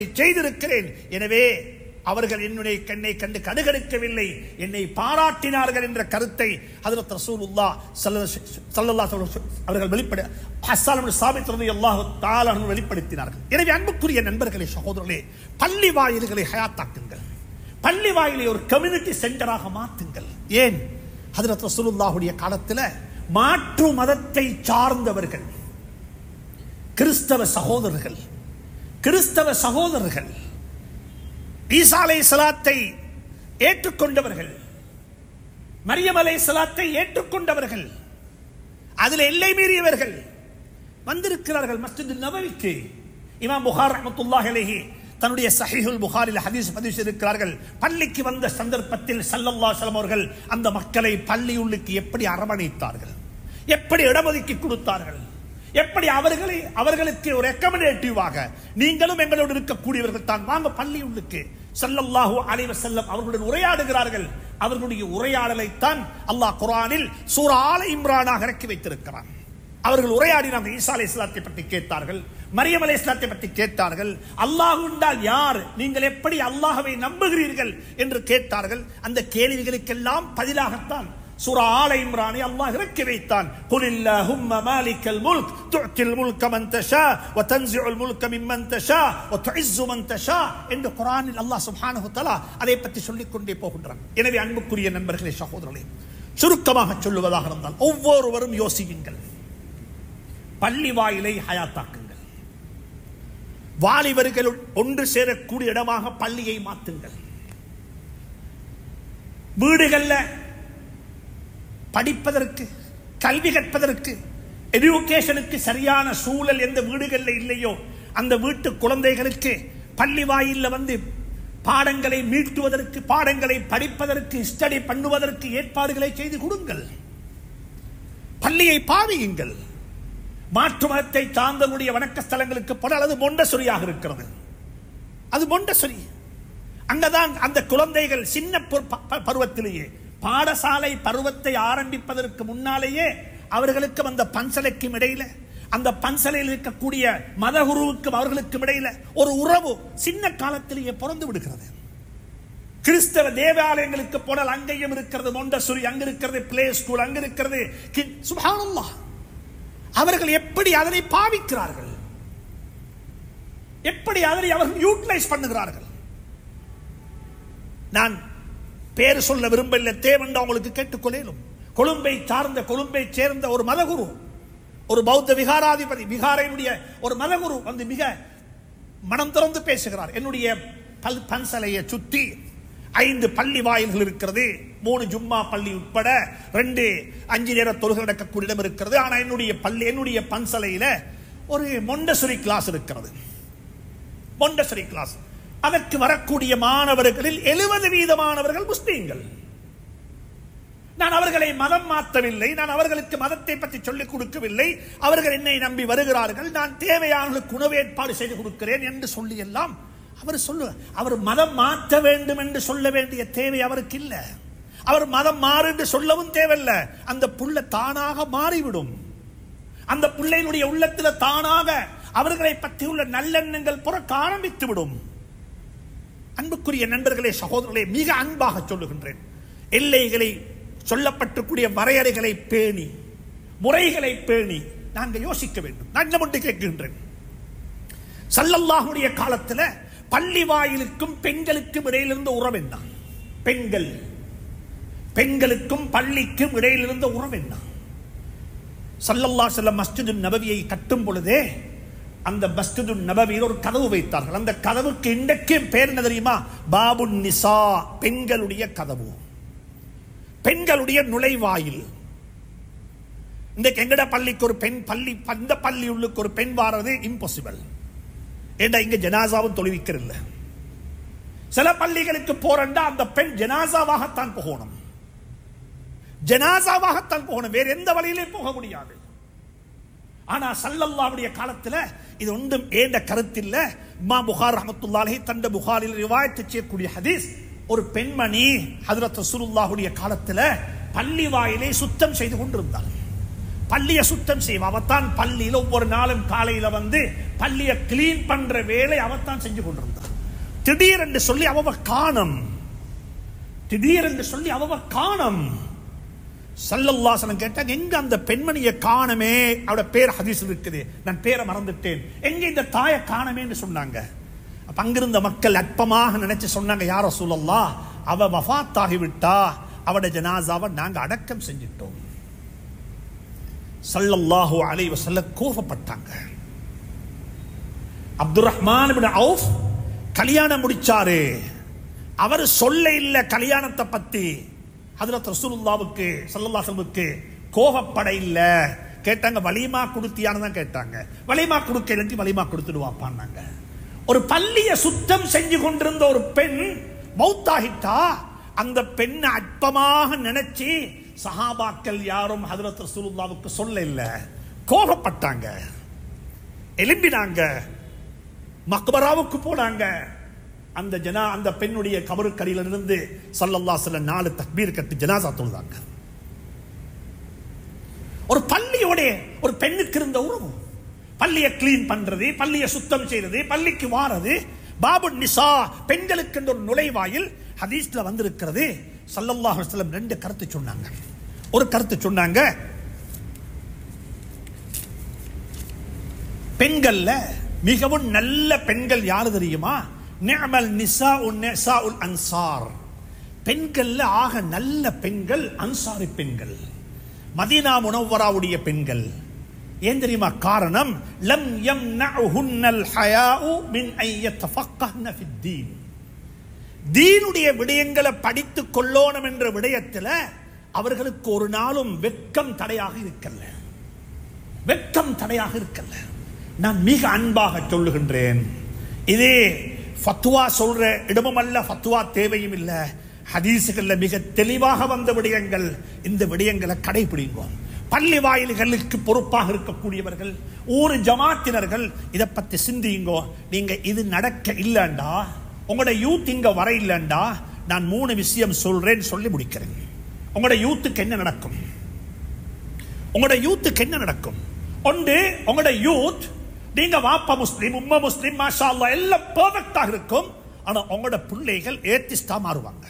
செய்திருக்கிறேன் எனவே அவர்கள் என்னுடைய கண்ணை கண்டு கடுகடுக்கவில்லை என்னை பாராட்டினார்கள் என்ற கருத்தை ஹஜரத் ரசூலுல்லா ஸல்லல்லாஹு அலைஹி வஸல்லம் அவர்கள் வெளிப்பட ஹஸ்ஸான் இப்னு சாபித் ரலியல்லாஹு தஆலா அன்ஹு வெளிப்படுத்தினார்கள் எனவே அன்புக்குரிய நண்பர்களே சகோதரர்களே பள்ளி வாயில்களை ஹயாத்தாக்குங்கள் பள்ளி வாயிலை ஒரு கம்யூனிட்டி சென்டராக மாற்றுங்கள் ஏன் ஹஜரத் ரசூலுல்லாஹுடைய காலத்தில் மாற்று மதத்தை சார்ந்தவர்கள் கிறிஸ்தவ சகோதரர்கள் கிறிஸ்தவ சகோதரர்கள் ஈசா அலை சலாத்தை ஏற்றுக்கொண்டவர்கள் மரியம் அலை சலாத்தை ஏற்றுக்கொண்டவர்கள் அதில் எல்லை மீறியவர்கள் வந்திருக்கிறார்கள் மஸ்ஜித் நபவிக்கு இமாம் புகார் ரஹ்மத்துல்லாஹி அலைஹி தன்னுடைய சஹீஹுல் புகாரில் ஹதீஸ் பதிவு இருக்கிறார்கள் பள்ளிக்கு வந்த சந்தர்ப்பத்தில் ஸல்லல்லாஹு அலைஹி அவர்கள் அந்த மக்களை பள்ளியுள்ளுக்கு எப்படி அரவணைத்தார்கள் எப்படி இடஒதுக்கி கொடுத்தார்கள் எப்படி அவர்களை அவர்களுக்கு ஒரு ரெக்கமெண்டேட்டிவாக நீங்களும் எங்களோடு இருக்கக்கூடியவர்கள் தான் வாங்க பள்ளி உள்ளுக்கு ஸல்லல்லாஹு அலைஹி வஸல்லம் அவர்களுடன் உரையாடுகிறார்கள் அவர்களுடைய உரையாடலை தான் அல்லாஹ் குர்ஆனில் சூரா ஆல இம்ரானாக இறக்கி வைத்திருக்கிறான் அவர்கள் உரையாடினாங்க ஈசா அலை இஸ்லாத்தை பற்றி கேட்டார்கள் மரியம் அலை இஸ்லாத்தை பற்றி கேட்டார்கள் அல்லாஹ் உண்டால் யார் நீங்கள் எப்படி அல்லாஹ்வை நம்புகிறீர்கள் என்று கேட்டார்கள் அந்த கேள்விகளுக்கெல்லாம் பதிலாகத்தான் சூரா ஆல இம்ரானை அல்லாஹ் இறக்கி வைத்தான் குல் இல்லஹும்ம மாலிக்கல் முல்க் துஅத்தில் முல்க மன் தஷா வ தன்ஸிஉல் முல்க மிம்மன் தஷா வ துஇஸ்ஸு மன் தஷா என்று குர்ஆனில் அல்லாஹ் சுப்ஹானஹு வ தஆலா அதை பற்றி சொல்லிக் கொண்டே போகின்றான் எனவே அன்புக்குரிய நண்பர்களே சகோதரர்களே சுருக்கமாக சொல்லுவதாக இருந்தால் ஒவ்வொருவரும் யோசியுங்கள் பள்ளி வாயிலை ஹயாத்தாக்குங்கள் வாலிபர்கள் ஒன்று சேரக்கூடிய இடமாக பள்ளியை மாற்றுங்கள் வீடுகள்ல படிப்பதற்கு கல்வி கற்பதற்கு எஜுகேஷனுக்கு சரியான சூழல் எந்த வீடுகளில் இல்லையோ அந்த வீட்டு குழந்தைகளுக்கு பள்ளி வாயில்ல வந்து பாடங்களை மீட்டுவதற்கு பாடங்களை படிப்பதற்கு ஸ்டடி பண்ணுவதற்கு ஏற்பாடுகளை செய்து கொடுங்கள் பள்ளியை பாவியுங்கள் மாற்று மதத்தை சார்ந்தவருடைய வணக்க ஸ்தலங்களுக்கு போன அல்லது மொண்டசொரியாக இருக்கிறது அது மொண்டசொரி அங்கதான் அந்த குழந்தைகள் சின்ன பரு- ப- பருவத்திலேயே பாடசாலை பருவத்தை ஆரம்பிப்பதற்கு முன்னாலேயே அவர்களுக்கும் அந்த பன்சலைக்கும் இடையில அந்த பன்சலையில் இருக்கக்கூடிய மதகுருவுக்கும் அவர்களுக்கும் இடையில ஒரு உறவு சின்ன காலத்திலேயே பிறந்து விடுகிறது கிறிஸ்தவ தேவாலயங்களுக்கு போனால் அங்கேயும் இருக்கிறது மொண்டசுரி அங்க இருக்கிறது பிளே ஸ்கூல் அங்க இருக்கிறது கி- சுப்ஹானல்லாஹ் அவர்கள் எப்படி அதனை பாவிக்கிறார்கள் எப்படி அதனை அவர்கள் யூட்டிலைஸ் பண்ணுகிறார்கள் நான் பேர் சொல்ல விரும்பல தேவன் உங்களுக்கு கேட்டுக்கொள்ளேனும் கொழும்பை சார்ந்த கொழும்பை சேர்ந்த ஒரு மதகுரு ஒரு பௌத்த விகாராதிபதி விகாரையினுடைய ஒரு மதகுரு வந்து மிக மனம் திறந்து பேசுகிறார் என்னுடைய பல் பன்சலையை சுத்தி ஐந்து பள்ளி வாயில்கள் இருக்கிறது மூணு ஜும்மா பள்ளி உட்பட ரெண்டு அஞ்சு நேர தொழுகை நடக்கக்கூடிய இடம் இருக்கிறது ஆனா என்னுடைய பள்ளி என்னுடைய பன்சலையில ஒரு மொண்டசுரி கிளாஸ் இருக்கிறது மொண்டசரி கிளாஸ் அதற்கு வரக்கூடிய மாணவர்களில் எழுபது வீதமானவர்கள் முஸ்லீம்கள் நான் அவர்களை மதம் மாற்றவில்லை நான் அவர்களுக்கு மதத்தை பற்றி சொல்லிக் கொடுக்கவில்லை அவர்கள் என்னை நம்பி வருகிறார்கள் நான் தேவையானவர்களுக்கு உணவு ஏற்பாடு செய்து கொடுக்கிறேன் என்று சொல்லி எல்லாம் அவர் சொல்லு அவர் மதம் மாற்ற வேண்டும் என்று சொல்ல வேண்டிய தேவை அவருக்கு இல்ல அவர் மதம் மாறு என்று சொல்லவும் தேவையில்லை அந்த புள்ள தானாக மாறிவிடும் அந்த பிள்ளையினுடைய உள்ளத்தில் தானாக அவர்களை பற்றியுள்ள நல்லெண்ணங்கள் புறக்க ஆரம்பித்து விடும் அன்புக்குரிய நண்பர்களே சகோதரர்களே மிக அன்பாக சொல்லுகின்றேன் எல்லைகளை சொல்லப்பட்டிருக்கூடிய வரையறைகளை பேணி முறைகளை பேணி நாங்கள் யோசிக்க வேண்டும் நான் என்ன மட்டும் கேட்கின்றேன் சல்லல்லாஹுடைய காலத்துல பள்ளி வாயிலுக்கும் பெண்களுக்கும் இடையில் இருந்த உறவு என்ன பெண்கள் பெண்களுக்கும் பள்ளிக்கும் இடையில் இருந்த உறவு என்ன சல்லல்லா செல்லம் மஸ்ஜிது நபவியை கட்டும் பொழுதே அந்த மஸ்ஜிது நபவியில் ஒரு கதவு வைத்தார்கள் அந்த கதவுக்கு இன்றைக்கு பேர் என்ன தெரியுமா பாபு நிசா பெண்களுடைய கதவு பெண்களுடைய நுழைவாயில் இன்றைக்கு எங்கட பள்ளிக்கு ஒரு பெண் பள்ளி அந்த பள்ளி உள்ளுக்கு ஒரு பெண் வாரது இம்பாசிபிள் ஏண்டா இங்க ஜனாசாவும் தொழுவிக்கிறதில்ல சில பள்ளிகளுக்கு போறண்டா அந்த பெண் ஜனாசாவாகத்தான் போகணும் ஜனாசாவாகத்தான் போகணும் வேற எந்த வழியிலே போக முடியாது ஆனா சல்லல்லாவுடைய காலத்துல இது ஒன்றும் ஏண்ட கருத்தில்ல இமா புகார் ரஹமத்துல்லாஹி தண்ட புகாரில் ரிவாயத்து செய்யக்கூடிய ஹதீஸ் ஒரு பெண்மணி ஹதரத் ரசூலுல்லாஹுடைய காலத்துல பள்ளி வாயிலை சுத்தம் செய்து கொண்டிருந்தார் பள்ளியை சுத்தம் செய்வா அவத்தான் பள்ளியில ஒவ்வொரு நாளும் காலையில வந்து பள்ளியை கிளீன் பண்ற வேலை அவத்தான் செஞ்சு கொண்டிருந்தா திடீரென்று சொல்லி அவ காணம் திடீரென்று சொல்லி அவ காணம் சல்லல்லாசனம் கேட்டாங்க எங்க அந்த பெண்மணியை காணமே அவட பேர் ஹதீஸ் இருக்குது நான் பேரை மறந்துட்டேன் எங்க இந்த தாயை காணமேன்னு சொன்னாங்க அப்ப அங்கிருந்த மக்கள் அற்பமாக நினைச்சு சொன்னாங்க யார சூழல்லா அவ வஃபாத்தாகி விட்டா அவட ஜனாசாவை நாங்க அடக்கம் செஞ்சிட்டோம் சல்லல்லாஹு அலைஹி வஸல்லம் கோபப்பட்டாங்க அப்துல் ரஹ்மான் இப்னு அவுஃப் கல்யாணம் முடிச்சாரு அவர் சொல்ல இல்ல கல்யாணத்தை பத்தி ஹஜரத் ரசூலுல்லாவுக்கு ஸல்லல்லாஹு அலைஹி வஸல்லமுக்கு கோபப்பட இல்ல கேட்டாங்க வலிமா கொடுத்தியான்னு தான் கேட்டாங்க வலிமா கொடுக்க இல்லாட்டி வலிமா கொடுத்துடுவாப்பான்னாங்க ஒரு பள்ளிய சுத்தம் செஞ்சு கொண்டிருந்த ஒரு பெண் மௌத்தாகிட்டா அந்த பெண்ணை அற்பமாக நினைச்சு சஹாபாக்கள் யாரும் ஹஜரத் ரசூலுல்லாவுக்கு சொல்ல இல்ல கோபப்பட்டாங்க எலும்பினாங்க மக்பராவுக்கு போனாங்க அந்த ஜனா அந்த பெண்ணுடைய கபருக்கடியில இருந்து சல்லல்லா சில நாலு தக்பீர் கட்டி ஜனாசா தொழுதாங்க ஒரு பள்ளியோட ஒரு பெண்ணுக்கு இருந்த உறவு பள்ளியை கிளீன் பண்றது பள்ளியை சுத்தம் செய்யறது பள்ளிக்கு வாரது பாபு நிசா பெண்களுக்கு என்ற ஒரு நுழைவாயில் ஹதீஸ்ல வந்திருக்கிறது சல்லல்லாஹு அலைஹி வஸல்லம் ரெண்டு கருத்து சொன்னாங்க ஒரு கருத்து சொன்னாங்க பெண்கள்ல மிகவும் நல்ல பெண்கள் யாரு தெரியுமா நிஅமல் நிசா உன் நிசா உல் அன்சார் பெண்கள்ல ஆக நல்ல பெண்கள் அன்சாரி பெண்கள் மதீனா முனவ்வராவுடைய பெண்கள் ஏன் தெரியுமா காரணம் லம் யம்னஉஹுன்னல் ஹயாஉ மின் ஐ யத்தஃபக்கஹ்ன ஃபித்தீன் தீனுடைய விடயங்களை படித்துக் கொள்ளோணும் என்ற விடயத்துல அவர்களுக்கு ஒரு நாளும் வெட்கம் தடையாக இருக்கல்ல வெட்கம் தடையாக இருக்கல்ல நான் மிக அன்பாக சொல்லுகின்றேன் இதே ஃபத்வா சொல்ற இடமும் அல்ல ஃபத்வா தேவையும் இல்ல ஹதீசுகள்ல மிக தெளிவாக வந்த விடயங்கள் இந்த விடயங்களை கடைபிடிங்க பள்ளி வாயில்களுக்கு பொறுப்பாக இருக்கக்கூடியவர்கள் ஊர் ஜமாத்தினர்கள் இதை பத்தி சிந்தியுங்கோ நீங்க இது நடக்க இல்லைண்டா உங்களோட யூத் இங்க வர இல்லைண்டா நான் மூணு விஷயம் சொல்றேன் சொல்லி முடிக்கிறேன் உங்களோட யூத்துக்கு என்ன நடக்கும் உங்களோட யூத்துக்கு என்ன நடக்கும் ஒன்று உங்களோட யூத் நீங்க வாப்பா முஸ்லீம் உம்மா முஸ்லீம் மாஷா அல்லாஹ் எல்லாம் பெர்ஃபெக்ட்டாக இருக்கும் ஆனா உங்களோட பிள்ளைகள் ஏத்திஸ்டா மாறுவாங்க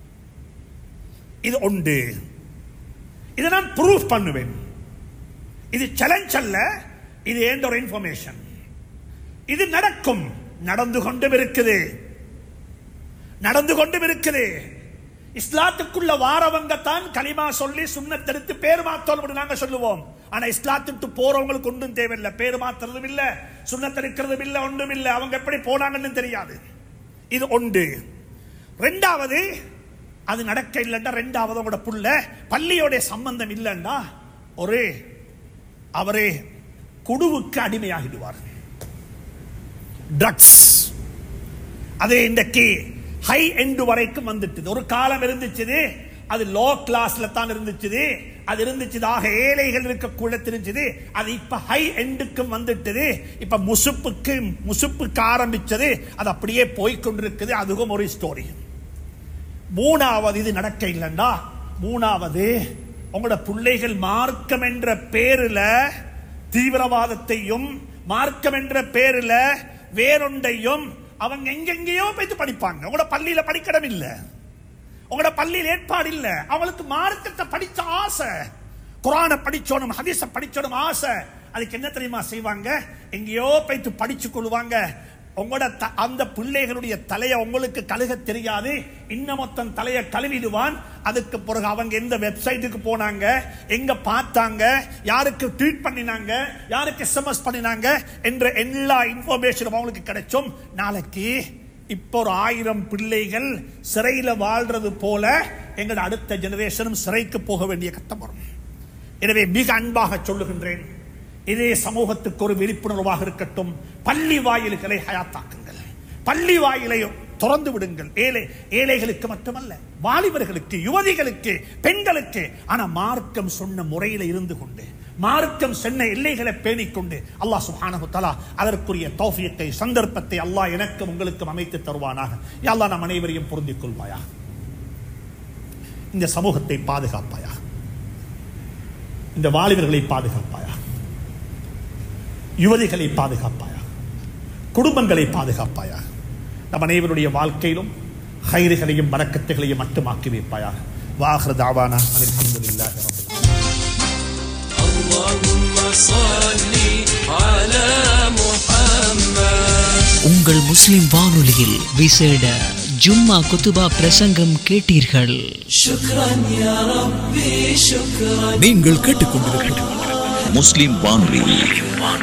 இது ஒன்று இதை நான் ப்ரூஃப் பண்ணுவேன் இது சேலஞ்ச் அல்ல இது ஏண்ட ஒரு இன்ஃபர்மேஷன் இது நடக்கும் நடந்து கொண்டும் இருக்குது நடந்து கொண்டும் இருக்குது இஸ்லாத்துக்குள்ள வாரவங்க தான் கலிமா சொல்லி சுண்ணத்தெடுத்து பேர் மாத்தோம் நாங்க சொல்லுவோம் ஆனா இஸ்லாத்துக்கு போறவங்களுக்கு ஒன்றும் தேவையில்லை பேர் மாத்துறதும் இல்ல சுண்ணத்தெடுக்கிறதும் இல்ல ஒன்றும் இல்ல அவங்க எப்படி போனாங்கன்னு தெரியாது இது ஒன்று ரெண்டாவது அது நடக்க இல்லைண்டா ரெண்டாவது உங்களோட புள்ள பள்ளியோட சம்பந்தம் இல்லைண்டா ஒரு அவரே குடுவுக்கு அடிமையாகிடுவார் ட்ரக்ஸ் அது இன்றைக்கு ஹை எண்டு வரைக்கும் வந்துட்டு ஒரு காலம் இருந்துச்சு அது லோ கிளாஸ்ல தான் இருந்துச்சு அது இருந்துச்சுதாக ஏழைகள் இருக்கக்கூட தெரிஞ்சது அது இப்ப ஹை எண்டுக்கும் வந்துட்டது இப்ப முசுப்புக்கு முசுப்புக்கு ஆரம்பிச்சது அது அப்படியே போய்கொண்டிருக்குது அதுவும் ஒரு ஸ்டோரி மூணாவது இது நடக்க இல்லைண்டா மூணாவது உங்களோட பிள்ளைகள் மார்க்கம் என்ற பேருல தீவிரவாதத்தையும் மார்க்கம் என்ற பேருல வேறொன்றையும் அவங்க எங்கெங்கேயோ போயிட்டு படிப்பாங்க உங்களோட பள்ளியில படிக்கடம் இல்ல உங்களோட பள்ளியில் ஏற்பாடு இல்ல அவங்களுக்கு மார்க்கத்தை படிச்ச ஆசை குரானை படிச்சோனும் ஹதீஸ படிச்சோனும் ஆசை அதுக்கு என்ன தெரியுமா செய்வாங்க எங்கேயோ போயிட்டு படிச்சு கொள்வாங்க உங்களோட த- அந்த பிள்ளைகளுடைய தலையை உங்களுக்கு கழுக தெரியாது இன்னமொத்தன் தலையை கழுவிடுவான் அதுக்கு பிறகு அவங்க எந்த வெப்சைட்டுக்கு போனாங்க எங்க பார்த்தாங்க யாருக்கு ட்வீட் பண்ணினாங்க யாருக்கு எஸ்எம்எஸ் பண்ணினாங்க என்ற எல்லா இன்ஃபர்மேஷனும் அவங்களுக்கு கிடைச்சும் நாளைக்கு இப்போ ஒரு ஆயிரம் பிள்ளைகள் சிறையில வாழ்றது போல எங்களோட அடுத்த ஜெனரேஷனும் சிறைக்கு போக வேண்டிய கட்டம் வரும் எனவே மிக அன்பாக சொல்லுகின்றேன் இதே சமூகத்துக்கு ஒரு விழிப்புணர்வாக இருக்கட்டும் பள்ளி வாயில்களை ஹயாத்தாக்குங்கள் பள்ளி வாயிலை திறந்து விடுங்கள் ஏழை ஏழைகளுக்கு மட்டுமல்ல வாலிபர்களுக்கு யுவதிகளுக்கு பெண்களுக்கு ஆனா மார்க்கம் சொன்ன முறையில இருந்து கொண்டு மார்க்கம் சொன்ன எல்லைகளை பேணிக்கொண்டு அல்லாஹ் சுப்ஹானஹு தஆலா அதற்குரிய தௌஃபீக்கை சந்தர்ப்பத்தை அல்லாஹ் எனக்கும் உங்களுக்கும் அமைத்து தருவானாக யா அல்லாஹ் நம் அனைவரையும் பொருந்திக் கொள்வாயா இந்த சமூகத்தை பாதுகாப்பாயா இந்த வாலிபர்களை பாதுகாப்பாயா யுவதிகளை பாதுகாப்பாயா குடும்பங்களை பாதுகாப்பாயா நம் அனைவருடைய வாழ்க்கையிலும் ஹைறுகளையும் வரக்கத்துகளையும் மட்டுமாக்கி வைப்பாயாக வாஹ்ர தாவானா அல்ஹம்துலில்லாஹி ரப்பில் اللهم صل على محمد உங்கள் முஸ்லிம் வானொலியில் விசேட ஜும்மா குத்துபா பிரசங்கம் கேட்டீர்கள் شكرا يا ربي شكرا நீங்கள் கேட்டுக்கொண்டிருப்பது முஸ்லிம் வானொலி